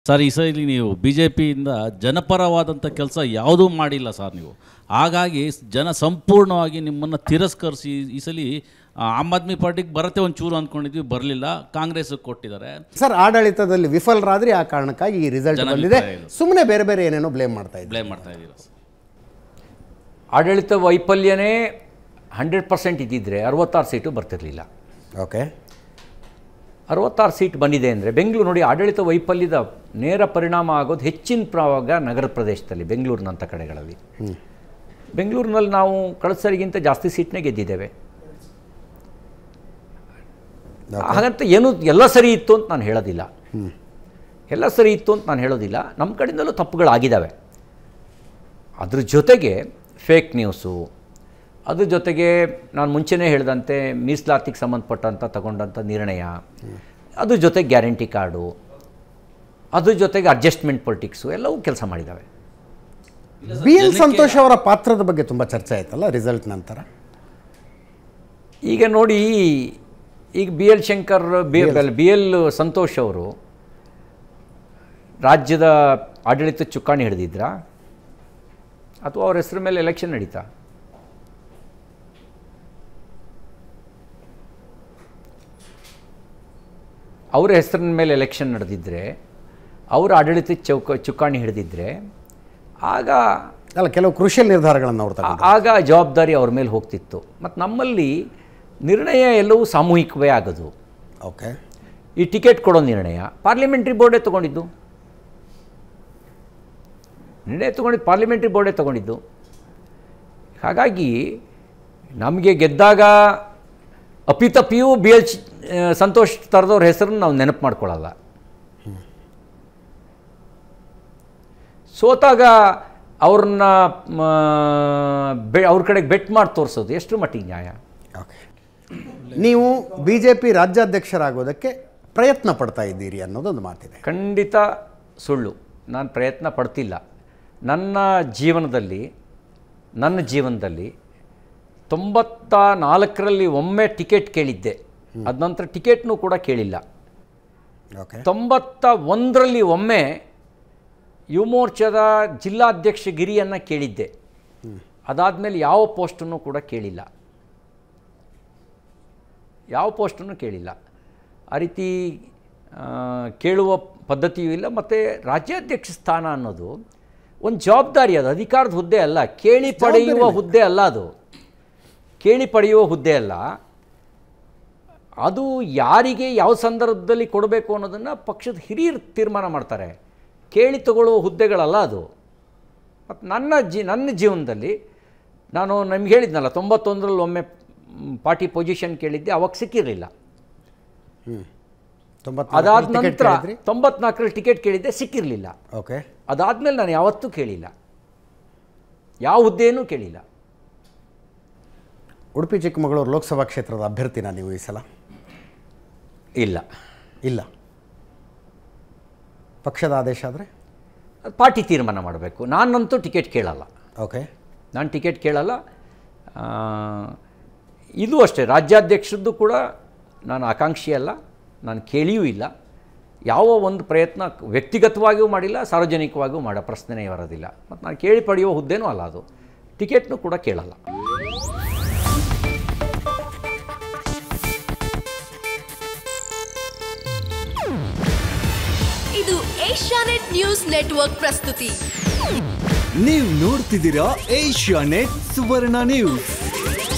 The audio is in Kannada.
ಸರ್ ಈ ಸಲ ನೀವು ಬಿ ಜೆ ಪಿಯಿಂದ ಜನಪರವಾದಂಥ ಕೆಲಸ ಯಾವುದೂ ಮಾಡಿಲ್ಲ ಸರ್ ನೀವು ಹಾಗಾಗಿ ಜನ ಸಂಪೂರ್ಣವಾಗಿ ನಿಮ್ಮನ್ನು ತಿರಸ್ಕರಿಸಿ ಈ ಸಲ ಆ, ಆಮ್ ಆದ್ಮಿ ಪಾರ್ಟಿಗೆ ಬರತ್ತೆ ಒಂದು ಚೂರು ಅಂದ್ಕೊಂಡಿದ್ವಿ ಬರಲಿಲ್ಲ ಕಾಂಗ್ರೆಸ್ಗೆ ಕೊಟ್ಟಿದ್ದಾರೆ ಸರ್ ಆಡಳಿತದಲ್ಲಿ ವಿಫಲರಾದ್ರೆ ಆ ಕಾರಣಕ್ಕಾಗಿ ಈ ರಿಸಲ್ಟ್ ಜನ ಬಂದಿದೆ ವಿಫಲ ಇಲ್ಲ. ಸುಮ್ಮನೆ ಬೇರೆ ಬೇರೆ ಏನೇನೋ ಬ್ಲೇಮ್ ಮಾಡ್ತಾ ಇದ್ದಾರೆ ಬ್ಲೇಮ್ ಮಾಡ್ತಾ ಇದ್ದೀರಾ ಸರ್ ಆಡಳಿತ ವೈಫಲ್ಯನೇ ಹಂಡ್ರೆಡ್ ಪರ್ಸೆಂಟ್ ಇದ್ದಿದ್ದರೆ ಅರವತ್ತಾರು ಸೀಟು ಬರ್ತಿರಲಿಲ್ಲ ಓಕೆ ಅರವತ್ತಾರು ಸೀಟ್ ಬಂದಿದೆ ಅಂದರೆ ಬೆಂಗಳೂರು ನೋಡಿ ಆಡಳಿತ ವೈಫಲ್ಯದ ನೇರ ಪರಿಣಾಮ ಆಗೋದು ಹೆಚ್ಚಿನ ಪ್ರವಾಗ ನಗರ ಪ್ರದೇಶದಲ್ಲಿ ಬೆಂಗಳೂರಿನಂಥ ಕಡೆಗಳಲ್ಲಿ ಬೆಂಗಳೂರಿನಲ್ಲಿ ನಾವು ಕಳೆದ ಸರಿಗಿಂತ ಜಾಸ್ತಿ ಸೀಟ್ನೇ ಗೆದ್ದಿದ್ದೇವೆ ಹಾಗಂತ ಏನು ಎಲ್ಲ ಸರಿ ಇತ್ತು ಅಂತ ನಾನು ಹೇಳೋದಿಲ್ಲ ಎಲ್ಲ ಸರಿ ಇತ್ತು ಅಂತ ನಾನು ಹೇಳೋದಿಲ್ಲ ನಮ್ಮ ಕಡೆಯಿಂದಲೂ ತಪ್ಪುಗಳಾಗಿದ್ದಾವೆ ಅದ್ರ ಜೊತೆಗೆ ಫೇಕ್ ನ್ಯೂಸು ಅದ್ರ ಜೊತೆಗೆ ನಾನು ಮುಂಚೆನೇ ಹೇಳಿದಂತೆ ಮೀಸಲಾತಿಗೆ ಸಂಬಂಧಪಟ್ಟಂಥ ತಗೊಂಡಂಥ ನಿರ್ಣಯ ಅದ್ರ ಜೊತೆಗೆ ಗ್ಯಾರಂಟಿ ಕಾರ್ಡು ಅದ್ರ ಜೊತೆಗೆ ಅಡ್ಜಸ್ಟ್ಮೆಂಟ್ ಪೊಲಿಟಿಕ್ಸು ಎಲ್ಲವೂ ಕೆಲಸ ಮಾಡಿದ್ದಾವೆ ಬಿ ಎಲ್ ಸಂತೋಷ್ ಅವರ ಪಾತ್ರದ ಬಗ್ಗೆ ತುಂಬ ಚರ್ಚೆ ಆಯ್ತಲ್ಲ ರಿಸಲ್ಟ್ ನಂತರ ಈಗ ನೋಡಿ ಈಗ B L Shankar B B L Santhosh ಅವರು ರಾಜ್ಯದ ಆಡಳಿತ ಚುಕ್ಕಾಣಿ ಹಿಡಿದಿದ್ರಾ ಅಥವಾ ಅವ್ರ ಹೆಸರು ಮೇಲೆ ಎಲೆಕ್ಷನ್ ನಡೀತಾ ಅವರ ಹೆಸರಿನ ಮೇಲೆ ಎಲೆಕ್ಷನ್ ನಡೆದಿದ್ದರೆ ಅವರ ಆಡಳಿತ ಚೌಕ ಚುಕ್ಕಾಣಿ ಹಿಡಿದಿದ್ದರೆ ಆಗ ಅಲ್ಲ ಕೆಲವು ಕೃಷಿಯಲ್ ನಿರ್ಧಾರಗಳನ್ನು ಅವ್ರು ತಗೊಂಡು ಆಗ ಜವಾಬ್ದಾರಿ ಅವ್ರ ಮೇಲೆ ಹೋಗ್ತಿತ್ತು ಮತ್ತು ನಮ್ಮಲ್ಲಿ ನಿರ್ಣಯ ಎಲ್ಲವೂ ಸಾಮೂಹಿಕವೇ ಆಗೋದು ಓಕೆ ಈ ಟಿಕೆಟ್ ಕೊಡೋ ನಿರ್ಣಯ ಪಾರ್ಲಿಮೆಂಟ್ರಿ ಬೋರ್ಡೇ ತೊಗೊಂಡಿದ್ದು ನಿರ್ಣಯ ತೊಗೊಂಡಿದ್ದು ಪಾರ್ಲಿಮೆಂಟ್ರಿ ಬೋರ್ಡೇ ತೊಗೊಂಡಿದ್ದು ಹಾಗಾಗಿ ನಮಗೆ ಗೆದ್ದಾಗ ಅಪಿತಪಿಯೂ ಬಿ ಎಲ್ ಸಂತೋಷ್ ತರದವ್ರ ಹೆಸರನ್ನು ನಾವು ನೆನಪು ಮಾಡ್ಕೊಳ್ಳಲ್ಲ ಸೋತಾಗ ಅವ್ರನ್ನ ಮ, ಬೆ ಅವ್ರ ಕಡೆಗೆ ಬೆಟ್ ಮಾಡಿ ತೋರಿಸೋದು ಎಷ್ಟು ಮಟ್ಟಿಗೆ ನ್ಯಾಯ ಓಕೆ ನೀವು ಬಿ ಜೆ ಪಿ ರಾಜ್ಯಾಧ್ಯಕ್ಷರಾಗೋದಕ್ಕೆ ಪ್ರಯತ್ನ ಪಡ್ತಾ ಇದ್ದೀರಿ ಅನ್ನೋದೊಂದು ಮಾತಿದೆ ಖಂಡಿತ ಸುಳ್ಳು ನಾನು ಪ್ರಯತ್ನ ಪಡ್ತಿಲ್ಲ ನನ್ನ ಜೀವನದಲ್ಲಿ ನನ್ನ ಜೀವನದಲ್ಲಿ ತೊಂಬತ್ತ ನಾಲ್ಕರಲ್ಲಿ ಒಮ್ಮೆ ಟಿಕೆಟ್ ಕೇಳಿದ್ದೆ ಅದ ನಂತರ ಟಿಕೆಟ್ನೂ ಕೂಡ ಕೇಳಿಲ್ಲ ಓಕೆ ತೊಂಬತ್ತ ಒಂದರಲ್ಲಿ ಒಮ್ಮೆ ಯುವ ಮೋರ್ಚಾದ ಜಿಲ್ಲಾಧ್ಯಕ್ಷಗಿರಿಯನ್ನು ಕೇಳಿದ್ದೆ ಅದಾದಮೇಲೆ ಯಾವ ಪೋಸ್ಟನ್ನು ಕೂಡ ಕೇಳಿಲ್ಲ ಯಾವ ಪೋಸ್ಟನ್ನು ಕೇಳಿಲ್ಲ ಆ ರೀತಿ ಆ, ಕೇಳುವ ಪದ್ಧತಿಯೂ ಇಲ್ಲ ಮತ್ತು ರಾಜ್ಯಾಧ್ಯಕ್ಷ ಸ್ಥಾನ ಅನ್ನೋದು ಒಂದು ಜವಾಬ್ದಾರಿ ಅದು ಅಧಿಕಾರದ ಹುದ್ದೆ ಅಲ್ಲ ಕೇಳಿ ಪಡೆಯುವ ಹುದ್ದೆ ಅಲ್ಲ ಅದು ಕೇಳಿ ಪಡೆಯುವ ಹುದ್ದೆ ಅಲ್ಲ ಅದು ಯಾರಿಗೆ ಯಾವ ಸಂದರ್ಭದಲ್ಲಿ ಕೊಡಬೇಕು ಅನ್ನೋದನ್ನು ಪಕ್ಷದ ಹಿರಿಯರು ತೀರ್ಮಾನ ಮಾಡ್ತಾರೆ ಕೇಳಿ ತಗೊಳ್ಳುವ ಹುದ್ದೆಗಳಲ್ಲ ಅದು ಮತ್ತು ನನ್ನ ಜಿ ನನ್ನ ಜೀವನದಲ್ಲಿ ನಾನು ನಿಮ್ಗೆ ಹೇಳಿದ್ನಲ್ಲ ತೊಂಬತ್ತೊಂದರಲ್ಲಿ ಒಮ್ಮೆ ಮ್, ಪಾರ್ಟಿ ಪೊಸಿಷನ್ ಕೇಳಿದ್ದೆ ಅವಾಗ ಸಿಕ್ಕಿರಲಿಲ್ಲ ಅದಾದ ನಂತರ ತೊಂಬತ್ನಾಲ್ಕರಲ್ಲಿ ಟಿಕೆಟ್ ಕೇಳಿದ್ದೆ ಸಿಕ್ಕಿರಲಿಲ್ಲ ಓಕೆ ಅದಾದಮೇಲೆ ನಾನು ಯಾವತ್ತೂ ಕೇಳಿಲ್ಲ ಯಾವ ಹುದ್ದೆಯೂ ಕೇಳಿಲ್ಲ ಉಡುಪಿ ಚಿಕ್ಕಮಗಳೂರು ಲೋಕಸಭಾ ಕ್ಷೇತ್ರದ ಅಭ್ಯರ್ಥಿನ ನೀವು ಈ ಸಲ ಇಲ್ಲ ಇಲ್ಲ ಪಕ್ಷದ ಆದೇಶ ಆದರೆ ಅದು ಪಾರ್ಟಿ ತೀರ್ಮಾನ ಮಾಡಬೇಕು ನಾನಂತೂ ಟಿಕೆಟ್ ಕೇಳಲ್ಲ ಓಕೆ ನಾನು ಟಿಕೆಟ್ ಕೇಳಲ್ಲ ಆ, ಇದು ಅಷ್ಟೇ ರಾಜ್ಯಾಧ್ಯಕ್ಷರದ್ದು ಕೂಡ ನಾನು ಆಕಾಂಕ್ಷಿ ಅಲ್ಲ ನಾನು ಕೇಳಿಯೂ ಇಲ್ಲ ಯಾವ ಒಂದು ಪ್ರಯತ್ನ ವ್ಯಕ್ತಿಗತವಾಗಿಯೂ ಮಾಡಿಲ್ಲ ಸಾರ್ವಜನಿಕವಾಗಿಯೂ ಮಾಡೋ ಪ್ರಶ್ನೆನೇ ಬರೋದಿಲ್ಲ ಮತ್ತು ನಾನು ಕೇಳಿ ಪಡೆಯುವ ಹುದ್ದೆನೂ ಅಲ್ಲ ಅದು ಟಿಕೆಟ್ನೂ ಕೂಡ ಕೇಳಲ್ಲ ಇದು ಏಷ್ಯಾನೆಟ್ ನ್ಯೂಸ್ ನೆಟ್ವರ್ಕ್ ಪ್ರಸ್ತುತಿ ನೀವು ನೋಡ್ತಿದ್ದೀರಾ ಏಷ್ಯಾ ನೆಟ್ ಸುವರ್ಣ ನ್ಯೂಸ್